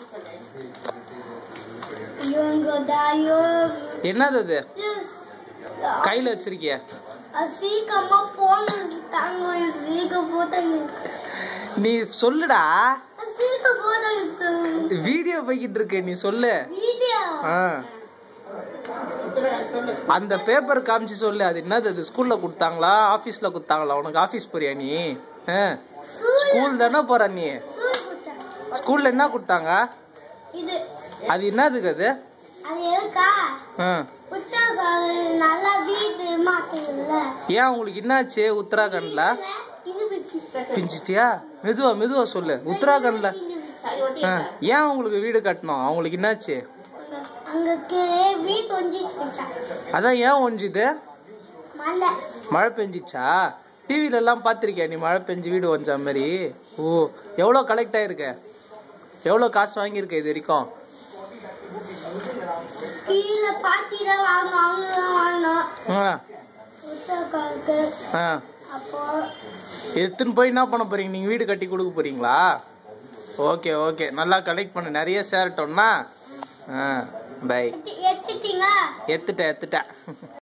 இவங்க தாயோ என்னது அது கையில வச்சிருக்கிய சீக்கிரமா போன தாங்க சீக்கிரம் போட்டாங்க நீ சொல்லுடா சீக்கிரம் போட்டாங்க வீடியோ போய்கிட்டு இருக்கு நீ சொல்லு வீடியோ ஆ. அந்த பேப்பர் காமிச்சு சொல்லு அது என்னது அது ஸ்கூல்ல கொடுத்தாங்களா ஆபீஸ்ல கொடுத்தாங்களா உனக்கு ஆபீஸ் போறியா நீ ஆ. ஸ்கூல் தானே போற நீ ஸ்கூல்ல என்ன கொடுத்தாங்க இது அது என்னதுக்கு அது அது எதுக்கா ஆ. புத்தகம் நல்லா வீடு மாத்துங்கல்ல ஏன் உங்களுக்கு என்னாச்சு உத்தராகண்ட்ல இது வச்சு பிஞ்சிட்டியா மெதுவா மெதுவா சொல்லு உத்தராகண்ட்ல ஆ. ஏன் உங்களுக்கு வீடு கட்டணும் அவங்களுக்கு என்னாச்சு அங்கக்கு வீடு ஒஞ்சிச்சு போச்சா அதான் ஏன் ஒஞ்சுது மழை மழை பெஞ்சிச்சா டிவில எல்லாம் பாத்திருக்கியா நீ மழை பெஞ்சு வீடு வந்த மாதிரி ஓ எவ்வளோ கலெக்ட் ஆயிருக்க எவ்வளோ காசு வாங்கியிருக்க இது வரைக்கும் கீழே பாத்தி தான் வாங்கணும் அவங்க தான் வாங்கணும் ஆ புத்தகத்துக்கு ஆ அப்போ எடுத்துன்னு போய் என்ன பண்ண போறீங்க நீங்க வீடு கட்டி கொடுக்க போறீங்களா ஓகே ஓகே நல்லா கலெக்ட் பண்ணு நிறைய சேரட்டோம்னா ஆ பை எடுத்து- எடுத்துட்டீங்க எத்துட்டேன் எத்துட்டேன்